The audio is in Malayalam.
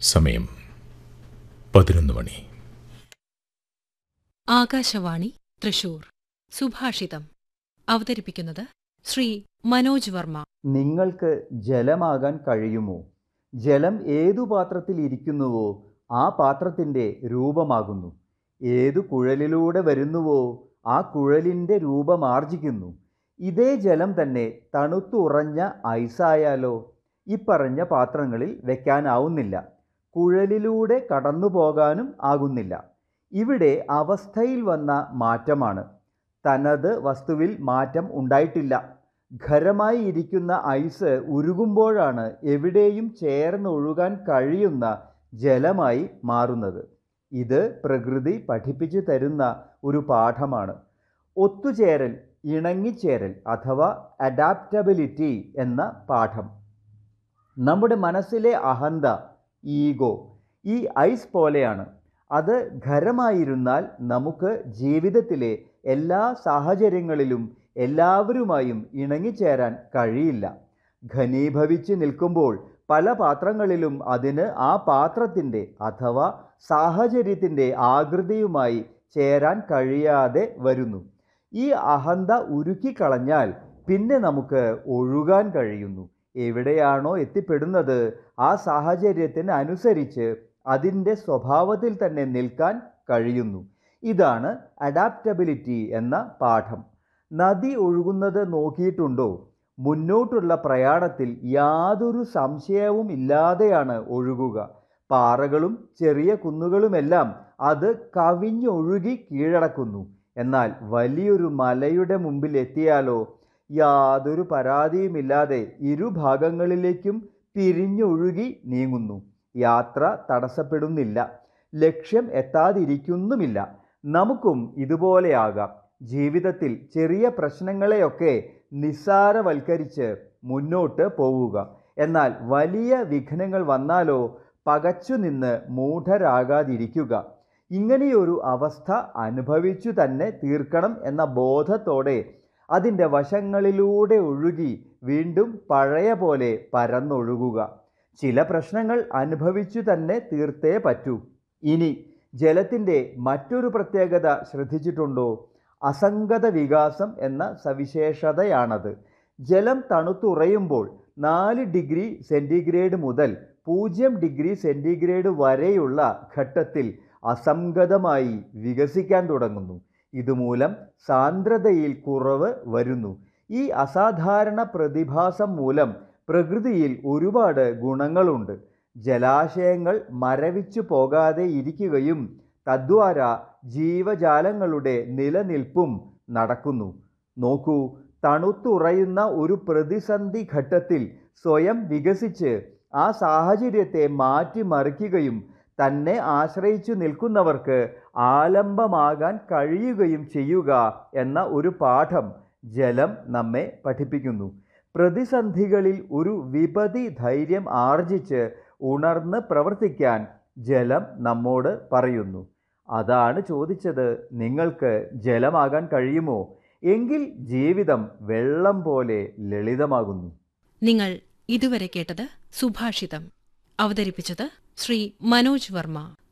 സമയം പതിനൊന്ന് മണി ആകാശവാണി തൃശൂർ സുഭാഷിതം അവതരിപ്പിക്കുന്നത് ശ്രീ മനോജ് വർമ്മ നിങ്ങൾക്ക് ജലമാകാൻ കഴിയുമോ ജലം ഏതു പാത്രത്തിൽ ഇരിക്കുന്നുവോ ആ പാത്രത്തിൻ്റെ രൂപമാകുന്നു ഏതു കുഴലിലൂടെ വരുന്നുവോ ആ കുഴലിൻ്റെ രൂപമാർജിക്കുന്നു ഇതേ ജലം തന്നെ തണുത്തുറഞ്ഞ ഐസായാലോ ഇപ്പറഞ്ഞ പാത്രങ്ങളിൽ വെക്കാനാവുന്നില്ല കുഴലിലൂടെ കടന്നു പോകാനും ആകുന്നില്ല ഇവിടെ അവസ്ഥയിൽ വന്ന മാറ്റമാണ് തനത് വസ്തുവിൽ മാറ്റം ഉണ്ടായിട്ടില്ല ഖരമായി ഇരിക്കുന്ന ഐസ് ഉരുകുമ്പോഴാണ് എവിടെയും ചേർന്നൊഴുകാൻ കഴിയുന്ന ജലമായി മാറുന്നത് ഇത് പ്രകൃതി പഠിപ്പിച്ചു തരുന്ന ഒരു പാഠമാണ് ഒത്തുചേരൽ ഇണങ്ങിച്ചേരൽ അഥവാ അഡാപ്റ്റബിലിറ്റി എന്ന പാഠം നമ്മുടെ മനസ്സിലെ അഹന്ത ഈഗോ ഈ ഐസ് പോലെയാണ് അത് ഖരമായിരുന്നാൽ നമുക്ക് ജീവിതത്തിലെ എല്ലാ സാഹചര്യങ്ങളിലും എല്ലാവരുമായും ഇണങ്ങിച്ചേരാൻ കഴിയില്ല ഘനീഭവിച്ച് നിൽക്കുമ്പോൾ പല പാത്രങ്ങളിലും അതിന് ആ പാത്രത്തിൻ്റെ അഥവാ സാഹചര്യത്തിൻ്റെ ആകൃതിയുമായി ചേരാൻ കഴിയാതെ വരുന്നു ഈ അഹന്ത ഉരുക്കിക്കളഞ്ഞാൽ പിന്നെ നമുക്ക് ഒഴുകാൻ കഴിയുന്നു എവിടെയാണോ എത്തിപ്പെടുന്നത് ആ സാഹചര്യത്തിന് അനുസരിച്ച് അതിൻ്റെ സ്വഭാവത്തിൽ തന്നെ നിൽക്കാൻ കഴിയുന്നു ഇതാണ് അഡാപ്റ്റബിലിറ്റി എന്ന പാഠം നദി ഒഴുകുന്നത് നോക്കിയിട്ടുണ്ടോ മുന്നോട്ടുള്ള പ്രയാണത്തിൽ യാതൊരു സംശയവും ഇല്ലാതെയാണ് ഒഴുകുക പാറകളും ചെറിയ കുന്നുകളുമെല്ലാം അത് കവിഞ്ഞൊഴുകി കീഴടക്കുന്നു എന്നാൽ വലിയൊരു മലയുടെ മുമ്പിൽ എത്തിയാലോ യാതൊരു പരാതിയുമില്ലാതെ ഇരുഭാഗങ്ങളിലേക്കും പിരിഞ്ഞൊഴുകി നീങ്ങുന്നു യാത്ര തടസ്സപ്പെടുന്നില്ല ലക്ഷ്യം എത്താതിരിക്കുന്നുമില്ല നമുക്കും ഇതുപോലെയാകാം ജീവിതത്തിൽ ചെറിയ പ്രശ്നങ്ങളെയൊക്കെ നിസ്സാരവൽക്കരിച്ച് മുന്നോട്ട് പോവുക എന്നാൽ വലിയ വിഘ്നങ്ങൾ വന്നാലോ പകച്ചു നിന്ന് മൂഢരാകാതിരിക്കുക ഇങ്ങനെയൊരു അവസ്ഥ അനുഭവിച്ചു തന്നെ തീർക്കണം എന്ന ബോധത്തോടെ അതിൻ്റെ വശങ്ങളിലൂടെ ഒഴുകി വീണ്ടും പഴയ പോലെ പരന്നൊഴുകുക ചില പ്രശ്നങ്ങൾ അനുഭവിച്ചു തന്നെ തീർത്തേ പറ്റൂ ഇനി ജലത്തിൻ്റെ മറ്റൊരു പ്രത്യേകത ശ്രദ്ധിച്ചിട്ടുണ്ടോ അസംഗത വികാസം എന്ന സവിശേഷതയാണത് ജലം തണുത്തുറയുമ്പോൾ നാല് ഡിഗ്രി സെൻറ്റിഗ്രേഡ് മുതൽ പൂജ്യം ഡിഗ്രി സെൻറ്റിഗ്രേഡ് വരെയുള്ള ഘട്ടത്തിൽ അസംഗതമായി വികസിക്കാൻ തുടങ്ങുന്നു ഇതുമൂലം സാന്ദ്രതയിൽ കുറവ് വരുന്നു ഈ അസാധാരണ പ്രതിഭാസം മൂലം പ്രകൃതിയിൽ ഒരുപാട് ഗുണങ്ങളുണ്ട് ജലാശയങ്ങൾ മരവിച്ചു പോകാതെ ഇരിക്കുകയും തദ്വാര ജീവജാലങ്ങളുടെ നിലനിൽപ്പും നടക്കുന്നു നോക്കൂ തണുത്തുറയുന്ന ഒരു പ്രതിസന്ധി ഘട്ടത്തിൽ സ്വയം വികസിച്ച് ആ സാഹചര്യത്തെ മാറ്റിമറിക്കുകയും തന്നെ ആശ്രയിച്ചു നിൽക്കുന്നവർക്ക് ആലംബമാകാൻ കഴിയുകയും ചെയ്യുക എന്ന ഒരു പാഠം ജലം നമ്മെ പഠിപ്പിക്കുന്നു പ്രതിസന്ധികളിൽ ഒരു വിപതി ധൈര്യം ആർജിച്ച് ഉണർന്ന് പ്രവർത്തിക്കാൻ ജലം നമ്മോട് പറയുന്നു അതാണ് ചോദിച്ചത് നിങ്ങൾക്ക് ജലമാകാൻ കഴിയുമോ എങ്കിൽ ജീവിതം വെള്ളം പോലെ ലളിതമാകുന്നു നിങ്ങൾ ഇതുവരെ കേട്ടത് സുഭാഷിതം അവതരിപ്പിച്ചത് ശ്രീ മനോജ് വർമ്മ